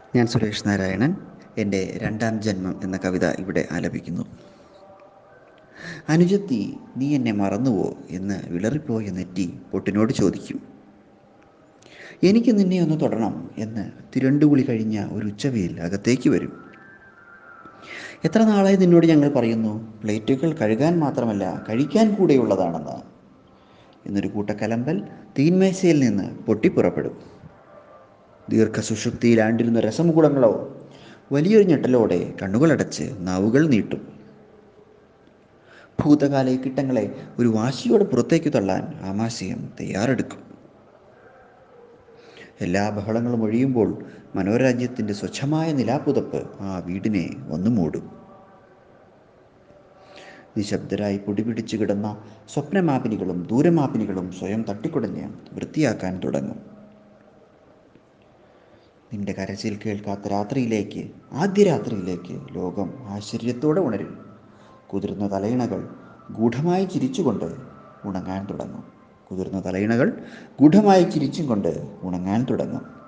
ഞാൻ സുരേഷ് നാരായണൻ എൻ്റെ രണ്ടാം ജന്മം എന്ന കവിത ഇവിടെ ആലപിക്കുന്നു അനുജത്തി നീ എന്നെ മറന്നുവോ എന്ന് വിളറിപ്പോയ നെറ്റി പൊട്ടിനോട് ചോദിക്കും എനിക്ക് നിന്നെ ഒന്ന് തൊടണം എന്ന് തിരണ്ടുകുളി കഴിഞ്ഞ ഒരു ഉച്ചവെയിൽ അകത്തേക്ക് വരും എത്ര നാളായി നിന്നോട് ഞങ്ങൾ പറയുന്നു പ്ലേറ്റുകൾ കഴുകാൻ മാത്രമല്ല കഴിക്കാൻ കൂടെയുള്ളതാണെന്ന് എന്നൊരു കൂട്ടക്കലമ്പൽ തീന്മേശയിൽ നിന്ന് പൊട്ടിപ്പുറപ്പെടും ദീർഘസുഷുപ്തിയിലാണ്ടിരുന്ന രസമുകുളങ്ങളോ വലിയൊരു ഞെട്ടലോടെ കണ്ണുകളടച്ച് നാവുകൾ നീട്ടും ഭൂതകാല കിട്ടങ്ങളെ ഒരു വാശിയോടെ പുറത്തേക്ക് തള്ളാൻ ആമാശയം തയ്യാറെടുക്കും എല്ലാ ബഹളങ്ങളും ഒഴിയുമ്പോൾ മനോരാജ്യത്തിൻ്റെ സ്വച്ഛമായ നിലാപ്പുതപ്പ് ആ വീടിനെ ഒന്ന് മൂടും നിശബ്ദരായി പൊടിപിടിച്ചു കിടന്ന സ്വപ്നമാപിനികളും ദൂരമാപിനികളും സ്വയം തട്ടിക്കുടഞ്ഞ് വൃത്തിയാക്കാൻ തുടങ്ങും നിന്റെ കരച്ചിൽ കേൾക്കാത്ത രാത്രിയിലേക്ക് ആദ്യ രാത്രിയിലേക്ക് ലോകം ആശ്ചര്യത്തോടെ ഉണരും കുതിർന്ന തലയിണകൾ ഗൂഢമായി ചിരിച്ചുകൊണ്ട് ഉണങ്ങാൻ തുടങ്ങും കുതിർന്ന തലയിണകൾ ഗൂഢമായി ചിരിച്ചും കൊണ്ട് ഉണങ്ങാൻ തുടങ്ങും